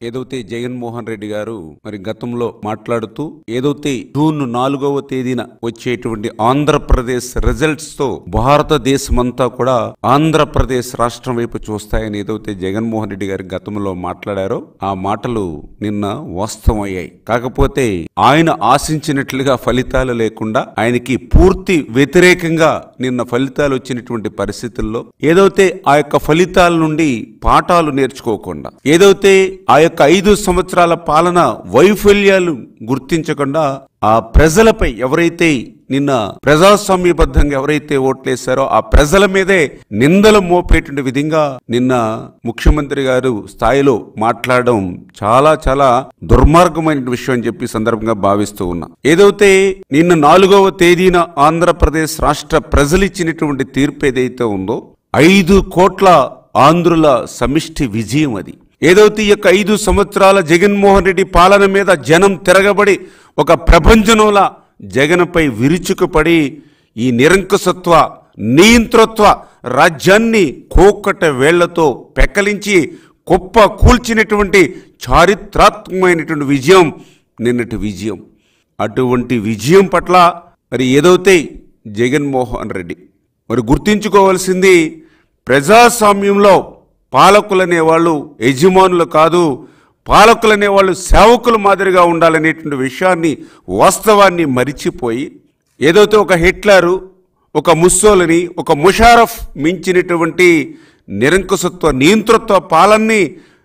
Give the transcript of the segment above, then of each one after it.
ఏదైతే జగన్మోహన్ రెడ్డి గారు మరి గతంలో మాట్లాడుతూ ఏదైతే జూన్ నాలుగవ తేదీన వచ్చేటువంటి ఆంధ్రప్రదేశ్ రిజల్ట్స్ తో భారతదేశమంతా కూడా ఆంధ్రప్రదేశ్ రాష్ట్రం వైపు చూస్తాయని ఏదైతే జగన్మోహన్ రెడ్డి గారు గతంలో మాట్లాడారో ఆ మాటలు నిన్న వాస్తవం అయ్యాయి కాకపోతే ఆయన ఆశించినట్లుగా ఫలితాలు లేకుండా ఆయనకి పూర్తి వ్యతిరేకంగా నిన్న ఫలితాలు వచ్చినటువంటి పరిస్థితుల్లో ఏదైతే ఆ యొక్క ఫలితాల నుండి పాఠాలు నేర్చుకోకుండా ఏదైతే ఆ యొక్క ఐదు సంవత్సరాల పాలన వైఫల్యాలు గుర్తించకుండా ఆ ప్రజలపై ఎవరైతే నిన్న ప్రజాస్వామ్యబద్ధంగా ఎవరైతే ఓట్లేశారో ఆ ప్రజల మీదే నిందలు మోపేటువంటి విధంగా నిన్న ముఖ్యమంత్రి గారు స్థాయిలో మాట్లాడడం చాలా చాలా దుర్మార్గమైన విషయం అని చెప్పి ఈ సందర్భంగా భావిస్తూ ఉన్నా ఏదైతే నిన్న నాలుగవ తేదీన ఆంధ్రప్రదేశ్ రాష్ట్ర ప్రజలు ఇచ్చినటువంటి తీర్పు ఏదైతే ఉందో ఐదు కోట్ల ఆంధ్రుల సమిష్టి విజయం అది ఏదైతే ఈ యొక్క ఐదు సంవత్సరాల జగన్మోహన్ రెడ్డి పాలన మీద జనం తిరగబడి ఒక ప్రపంచంలా జగన్పై విరుచుకుపడి ఈ నిరంకుశత్వ నియంతృత్వ రాజ్యాన్ని కోకట వేళ్లతో పెక్కలించి కుప్ప కూల్చినటువంటి చారిత్రాత్మకమైనటువంటి విజయం నిన్నటి విజయం అటువంటి విజయం పట్ల మరి ఏదైతే జగన్మోహన్ రెడ్డి మరి గుర్తించుకోవాల్సింది ప్రజాస్వామ్యంలో పాలకులనే వాళ్ళు యజమానులు కాదు పాలకులనే వాళ్ళు సేవకుల మాదిరిగా ఉండాలనేటువంటి విషయాన్ని వాస్తవాన్ని మరిచిపోయి ఏదైతే ఒక హిట్లరు ఒక ముస్సోలని ఒక ముషారఫ్ మించినటువంటి నిరంకుశత్వ నియంతృత్వ పాలనని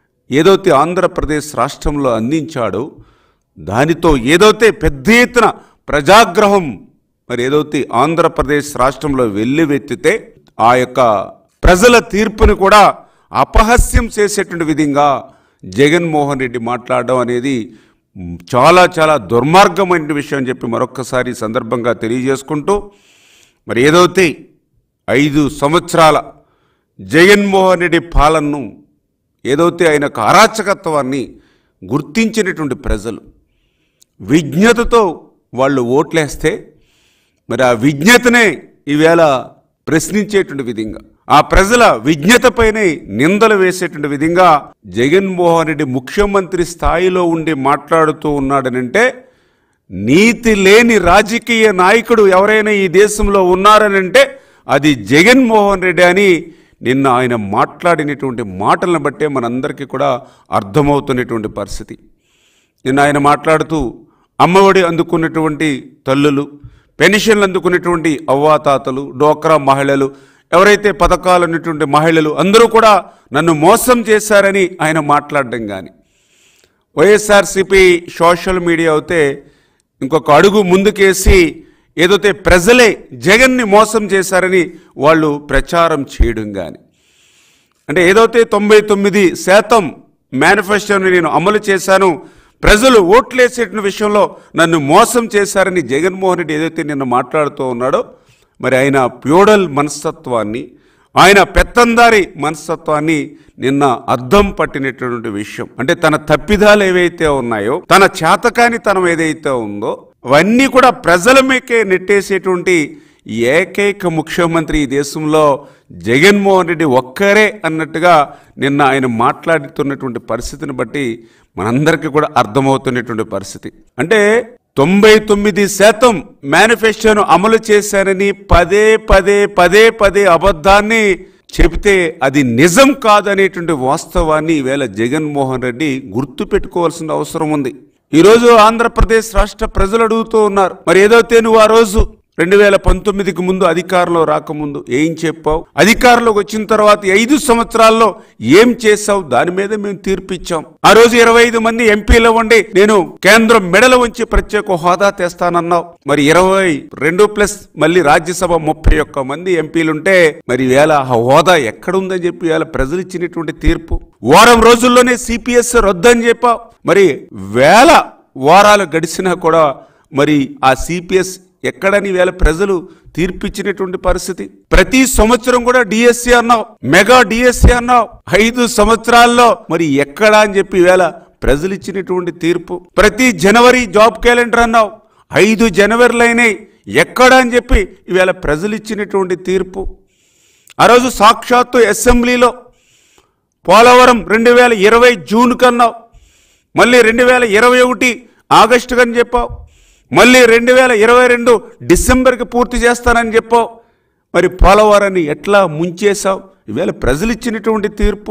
ఏదైతే ఆంధ్రప్రదేశ్ రాష్ట్రంలో అందించాడో దానితో ఏదైతే పెద్ద ఎత్తున ప్రజాగ్రహం మరి ఏదైతే ఆంధ్రప్రదేశ్ రాష్ట్రంలో వెల్లువెత్తితే ఆ యొక్క ప్రజల తీర్పుని కూడా అపహాస్యం చేసేటువంటి విధంగా జగన్మోహన్ రెడ్డి మాట్లాడడం అనేది చాలా చాలా దుర్మార్గమైన విషయం అని చెప్పి మరొక్కసారి ఈ సందర్భంగా తెలియజేసుకుంటూ మరి ఏదైతే ఐదు సంవత్సరాల జగన్మోహన్ రెడ్డి పాలనను ఏదైతే ఆయన యొక్క అరాచకత్వాన్ని గుర్తించినటువంటి ప్రజలు విజ్ఞతతో వాళ్ళు ఓట్లేస్తే మరి ఆ విజ్ఞతనే ఈవేళ ప్రశ్నించేటువంటి విధంగా ఆ ప్రజల విజ్ఞతపైనే నిందలు వేసేటువంటి విధంగా జగన్మోహన్ రెడ్డి ముఖ్యమంత్రి స్థాయిలో ఉండి మాట్లాడుతూ ఉన్నాడనంటే నీతి లేని రాజకీయ నాయకుడు ఎవరైనా ఈ దేశంలో ఉన్నారనంటే అది జగన్మోహన్ రెడ్డి అని నిన్న ఆయన మాట్లాడినటువంటి మాటలను బట్టే మనందరికీ కూడా అర్థమవుతున్నటువంటి పరిస్థితి నిన్న ఆయన మాట్లాడుతూ అమ్మఒడి అందుకున్నటువంటి తల్లులు పెన్షన్లు అందుకున్నటువంటి అవ్వాతాతలు డోక్రా మహిళలు ఎవరైతే పథకాలు ఉన్నటువంటి మహిళలు అందరూ కూడా నన్ను మోసం చేశారని ఆయన మాట్లాడడం కానీ వైఎస్ఆర్సిపి సోషల్ మీడియా అయితే ఇంకొక అడుగు ముందుకేసి ఏదైతే ప్రజలే జగన్ని మోసం చేశారని వాళ్ళు ప్రచారం చేయడం కానీ అంటే ఏదైతే తొంభై తొమ్మిది శాతం మేనిఫెస్టోని నేను అమలు చేశాను ప్రజలు ఓట్లేసేట విషయంలో నన్ను మోసం చేశారని జగన్మోహన్ రెడ్డి ఏదైతే నిన్న మాట్లాడుతూ ఉన్నాడో మరి ఆయన ప్యూడల్ మనస్తత్వాన్ని ఆయన పెత్తందారి మనస్తత్వాన్ని నిన్న అద్దం పట్టినటువంటి విషయం అంటే తన తప్పిదాలు ఏవైతే ఉన్నాయో తన చేతకానితనం ఏదైతే ఉందో అవన్నీ కూడా ప్రజల మీకే నెట్టేసేటువంటి ఏకైక ముఖ్యమంత్రి ఈ దేశంలో జగన్మోహన్ రెడ్డి ఒక్కరే అన్నట్టుగా నిన్న ఆయన మాట్లాడుతున్నటువంటి పరిస్థితిని బట్టి మనందరికీ కూడా అర్థమవుతున్నటువంటి పరిస్థితి అంటే తొంభై తొమ్మిది శాతం మేనిఫెస్టోను అమలు చేశానని పదే పదే పదే పదే అబద్ధాన్ని చెబితే అది నిజం కాదనేటువంటి వాస్తవాన్ని ఈవేళ జగన్మోహన్ రెడ్డి గుర్తు పెట్టుకోవాల్సిన అవసరం ఉంది ఈరోజు ఆంధ్రప్రదేశ్ రాష్ట్ర ప్రజలు అడుగుతూ ఉన్నారు మరి ఏదైతే నువ్వు ఆ రోజు రెండు వేల పంతొమ్మిదికి ముందు అధికారంలో రాకముందు ఏం చెప్పావు అధికారంలోకి వచ్చిన తర్వాత ఈ ఐదు సంవత్సరాల్లో ఏం చేశావు దాని మీద మేము తీర్పిచ్చాం ఆ రోజు ఇరవై ఐదు మంది ఎంపీలు ఉండి నేను కేంద్రం మెడల ఉంచి ప్రత్యేక హోదా తెస్తానన్నావు మరి ఇరవై రెండు ప్లస్ మళ్ళీ రాజ్యసభ ముప్పై ఒక్క మంది ఎంపీలుంటే మరి వేళ ఆ హోదా ఎక్కడుందని చెప్పి వేళ ప్రజలు ఇచ్చినటువంటి తీర్పు వారం రోజుల్లోనే సిపిఎస్ రద్దని చెప్పావు మరి వేల వారాలు గడిచినా కూడా మరి ఆ సిపిఎస్ ఎక్కడని వేళ ప్రజలు తీర్పిచ్చినటువంటి పరిస్థితి ప్రతి సంవత్సరం కూడా డిఎస్సి అన్నావు మెగా డిఎస్సి అన్నావు ఐదు సంవత్సరాల్లో మరి ఎక్కడా అని చెప్పి వేళ ప్రజలు ఇచ్చినటువంటి తీర్పు ప్రతి జనవరి జాబ్ క్యాలెండర్ అన్నావు ఐదు జనవరిలైనాయి ఎక్కడ అని చెప్పి ఈవేళ ప్రజలు ఇచ్చినటువంటి తీర్పు ఆ రోజు సాక్షాత్తు అసెంబ్లీలో పోలవరం రెండు వేల ఇరవై జూన్ కన్నావు మళ్ళీ రెండు వేల ఇరవై ఒకటి ఆగస్టు అని చెప్పావు మళ్ళీ రెండు వేల ఇరవై రెండు డిసెంబర్కి పూర్తి చేస్తానని చెప్పావు మరి పోలవరాన్ని ఎట్లా ముంచేశావు ఈవేళ ప్రజలు ఇచ్చినటువంటి తీర్పు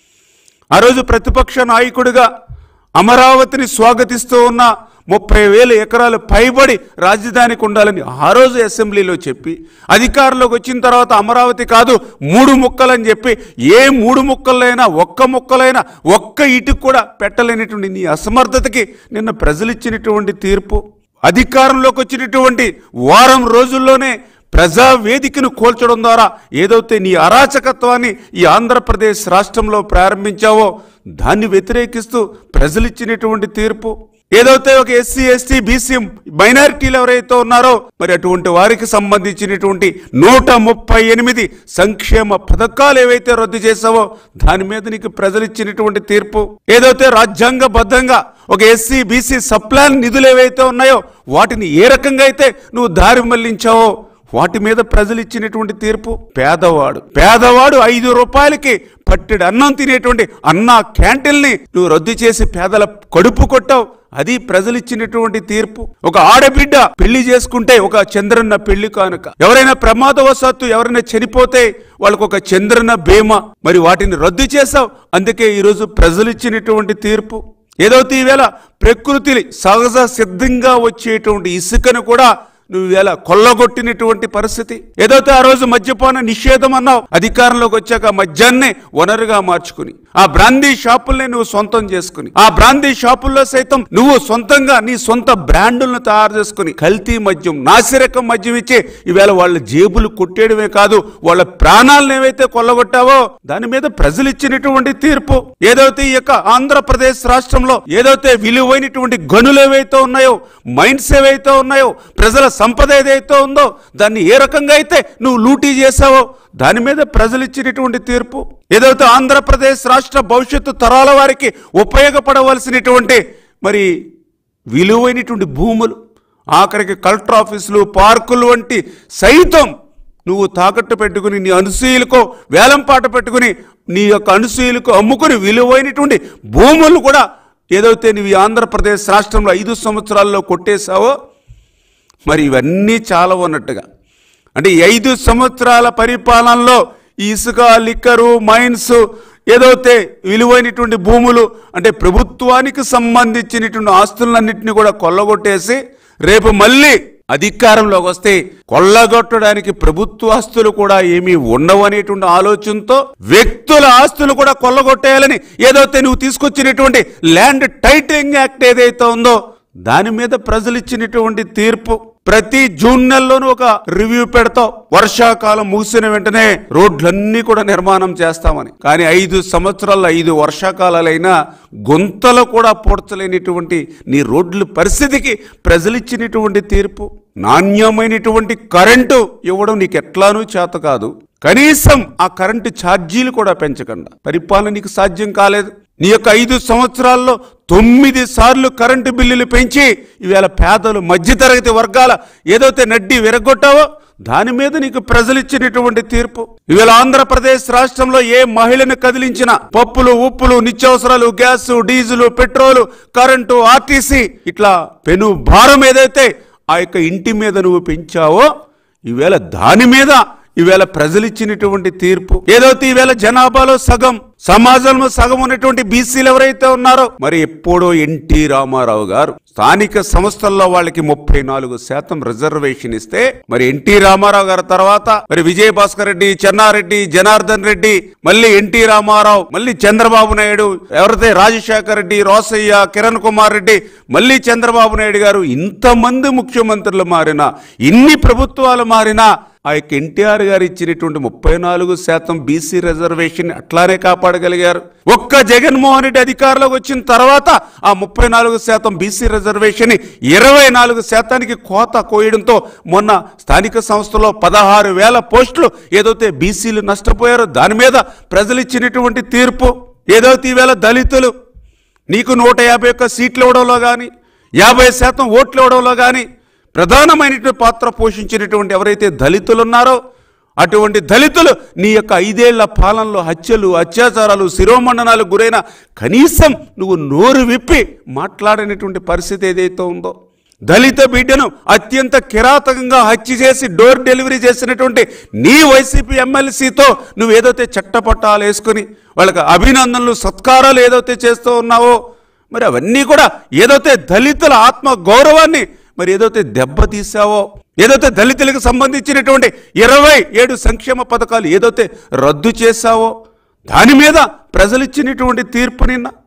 ఆ రోజు ప్రతిపక్ష నాయకుడిగా అమరావతిని స్వాగతిస్తూ ఉన్న ముప్పై వేల ఎకరాలు పైబడి రాజధానికి ఉండాలని ఆ రోజు అసెంబ్లీలో చెప్పి అధికారంలోకి వచ్చిన తర్వాత అమరావతి కాదు మూడు ముక్కలని చెప్పి ఏ మూడు ముక్కలైనా ఒక్క ముక్కలైనా ఒక్క ఇటుకు కూడా పెట్టలేనటువంటి నీ అసమర్థతకి నిన్న ప్రజలు ఇచ్చినటువంటి తీర్పు అధికారంలోకి వచ్చినటువంటి వారం రోజుల్లోనే ప్రజా వేదికను కోల్చడం ద్వారా ఏదైతే నీ అరాచకత్వాన్ని ఈ ఆంధ్రప్రదేశ్ రాష్ట్రంలో ప్రారంభించావో దాన్ని వ్యతిరేకిస్తూ ప్రజలిచ్చినటువంటి తీర్పు ఏదైతే ఒక ఎస్సీ ఎస్టీ బీసీ మైనారిటీలు ఎవరైతే ఉన్నారో మరి అటువంటి వారికి సంబంధించినటువంటి నూట ముప్పై ఎనిమిది సంక్షేమ పథకాలు ఏవైతే రద్దు చేసావో దాని మీద నీకు ప్రజలు ఇచ్చినటువంటి తీర్పు ఏదైతే రాజ్యాంగబద్ధంగా ఒక ఎస్సీ బీసీ సప్లాన్ నిధులు ఏవైతే ఉన్నాయో వాటిని ఏ రకంగా అయితే నువ్వు దారి మళ్లించావో వాటి మీద ప్రజలు ఇచ్చినటువంటి తీర్పు పేదవాడు పేదవాడు ఐదు రూపాయలకి పట్టెడు అన్నం తినేటువంటి అన్న క్యాంటీన్ని నువ్వు రద్దు చేసి పేదల కడుపు కొట్టావు అది ప్రజలు ఇచ్చినటువంటి తీర్పు ఒక ఆడబిడ్డ పెళ్లి చేసుకుంటే ఒక చంద్రన్న పెళ్లి కానుక ఎవరైనా ప్రమాదవశాత్తు ఎవరైనా చనిపోతే వాళ్ళకు ఒక చంద్రన్న బీమా మరి వాటిని రద్దు చేశావు అందుకే ఈరోజు ప్రజలు ఇచ్చినటువంటి తీర్పు ఏదైతే ఈవేళ ప్రకృతి సహజ సిద్ధంగా వచ్చేటువంటి ఇసుకను కూడా నువ్వు ఇలా కొల్లగొట్టినటువంటి పరిస్థితి ఏదైతే ఆ రోజు మద్యపాన నిషేధం అన్నావు అధికారంలోకి వచ్చాక మద్యాన్నే వనరుగా మార్చుకుని ఆ బ్రాందీ షాపుల్ని నువ్వు సొంతం చేసుకుని ఆ బ్రాందీ షాపుల్లో సైతం నువ్వు సొంతంగా నీ సొంత బ్రాండులను తయారు చేసుకుని కల్తీ మద్యం నాసిరకం మద్యం ఇచ్చి ఈవేళ వాళ్ళ జేబులు కొట్టేయడమే కాదు వాళ్ళ ప్రాణాలను ఏవైతే కొల్లగొట్టావో దాని మీద ప్రజలు ఇచ్చినటువంటి తీర్పు ఏదైతే ఈ యొక్క ఆంధ్రప్రదేశ్ రాష్ట్రంలో ఏదైతే విలువైనటువంటి గనులు ఏవైతే ఉన్నాయో మైండ్స్ ఏవైతే ఉన్నాయో ప్రజల సంపద ఏదైతే ఉందో దాన్ని ఏ రకంగా అయితే నువ్వు లూటీ చేసావో దాని మీద ప్రజలు ఇచ్చినటువంటి తీర్పు ఏదైతే ఆంధ్రప్రదేశ్ రాష్ట్ర భవిష్యత్తు తరాల వారికి ఉపయోగపడవలసినటువంటి మరి విలువైనటువంటి భూములు ఆఖరికి కలెక్టర్ ఆఫీసులు పార్కులు వంటి సైతం నువ్వు తాకట్టు పెట్టుకుని నీ అనసూయులకో వేలంపాట పెట్టుకుని నీ యొక్క అనసూయులకు అమ్ముకుని విలువైనటువంటి భూములు కూడా ఏదైతే నువ్వు ఈ ఆంధ్రప్రదేశ్ రాష్ట్రంలో ఐదు సంవత్సరాల్లో కొట్టేశావో మరి ఇవన్నీ చాలా ఉన్నట్టుగా అంటే ఈ ఐదు సంవత్సరాల పరిపాలనలో ఈ ఇసుక లిక్కరు మైన్స్ ఏదైతే విలువైనటువంటి భూములు అంటే ప్రభుత్వానికి సంబంధించినటువంటి ఆస్తులన్నింటినీ కూడా కొల్లగొట్టేసి రేపు మళ్ళీ అధికారంలోకి వస్తే కొల్లగొట్టడానికి ప్రభుత్వ ఆస్తులు కూడా ఏమీ ఉండవు అనేటువంటి ఆలోచనతో వ్యక్తుల ఆస్తులు కూడా కొల్లగొట్టేయాలని ఏదైతే నువ్వు తీసుకొచ్చినటువంటి ల్యాండ్ టైటిలింగ్ యాక్ట్ ఏదైతే ఉందో దాని మీద ప్రజలు ఇచ్చినటువంటి తీర్పు ప్రతి జూన్ నెలలోనూ ఒక రివ్యూ పెడతావు వర్షాకాలం ముగిసిన వెంటనే రోడ్లన్నీ కూడా నిర్మాణం చేస్తామని కానీ ఐదు సంవత్సరాల ఐదు వర్షాకాలాలైనా గుంతలు కూడా పూడ్చలేనిటువంటి నీ రోడ్ల పరిస్థితికి ప్రజలు ఇచ్చినటువంటి తీర్పు నాణ్యమైనటువంటి కరెంటు ఇవ్వడం నీకు ఎట్లానూ చేత కాదు కనీసం ఆ కరెంటు ఛార్జీలు కూడా పెంచకుండా పరిపాలన నీకు సాధ్యం కాలేదు నీ యొక్క ఐదు సంవత్సరాల్లో తొమ్మిది సార్లు కరెంటు బిల్లులు పెంచి ఈవేళ పేదలు మధ్యతరగతి వర్గాల ఏదైతే నడ్డి విరగొట్టావో దాని మీద నీకు ప్రజలు ఇచ్చినటువంటి తీర్పు ఈవేళ ఆంధ్రప్రదేశ్ రాష్ట్రంలో ఏ మహిళను కదిలించిన పప్పులు ఉప్పులు నిత్యావసరాలు gas diesel petrol current RTC ఇట్లా పెను భారం ఏదైతే ఆ యొక్క ఇంటి మీద నువ్వు పెంచావో ఈవేళ దాని మీద ఈవేళ ప్రజలు ఇచ్చినటువంటి తీర్పు ఏదైతే ఈవేళ జనాభాలో సగం సమాజంలో సగం ఉన్నటువంటి బీసీలు ఎవరైతే ఉన్నారో మరి ఎప్పుడో ఎన్టీ రామారావు గారు స్థానిక సంస్థల్లో వాళ్ళకి ముప్పై నాలుగు శాతం రిజర్వేషన్ ఇస్తే మరి ఎన్టీ రామారావు గారి తర్వాత మరి విజయ భాస్కర్ రెడ్డి చెన్నారెడ్డి జనార్దన్ రెడ్డి మళ్ళీ ఎన్టీ రామారావు మళ్ళీ చంద్రబాబు నాయుడు ఎవరైతే రాజశేఖర్ రెడ్డి రోసయ్య కిరణ్ కుమార్ రెడ్డి మళ్ళీ చంద్రబాబు నాయుడు గారు ఇంతమంది ముఖ్యమంత్రులు మారినా ఇన్ని ప్రభుత్వాలు మారినా ఆ యొక్క ఎన్టీఆర్ గారు ఇచ్చినటువంటి ముప్పై నాలుగు శాతం బీసీ రిజర్వేషన్ అట్లానే కాపాడగలిగారు ఒక్క జగన్మోహన్ రెడ్డి అధికారంలోకి వచ్చిన తర్వాత ఆ ముప్పై నాలుగు శాతం బీసీ రిజర్వేషన్ ఇరవై నాలుగు శాతానికి కోత కోయడంతో మొన్న స్థానిక సంస్థలో పదహారు వేల పోస్టులు ఏదైతే బీసీలు నష్టపోయారో దాని మీద ప్రజలు ఇచ్చినటువంటి తీర్పు ఏదైతే ఈవేళ దళితులు నీకు నూట యాభై ఒక్క సీట్లు ఇవ్వడంలో కానీ యాభై శాతం ఓట్లు ఇవ్వడంలో కానీ ప్రధానమైనటువంటి పాత్ర పోషించినటువంటి ఎవరైతే దళితులు ఉన్నారో అటువంటి దళితులు నీ యొక్క ఐదేళ్ల పాలనలో హత్యలు అత్యాచారాలు శిరోమండనాలకు గురైన కనీసం నువ్వు నోరు విప్పి మాట్లాడనటువంటి పరిస్థితి ఏదైతే ఉందో దళిత బిడ్డను అత్యంత కిరాతకంగా హత్య చేసి డోర్ డెలివరీ చేసినటువంటి నీ వైసీపీ ఎమ్మెల్సీతో నువ్వు ఏదైతే చట్టపట్టాలు వేసుకుని వాళ్ళకి అభినందనలు సత్కారాలు ఏదైతే చేస్తూ ఉన్నావో మరి అవన్నీ కూడా ఏదైతే దళితుల ఆత్మ గౌరవాన్ని మరి ఏదైతే దెబ్బతీసావో ఏదైతే దళితులకు సంబంధించినటువంటి ఇరవై ఏడు సంక్షేమ పథకాలు ఏదైతే రద్దు చేశావో దాని మీద ప్రజలు ఇచ్చినటువంటి తీర్పు నిన్న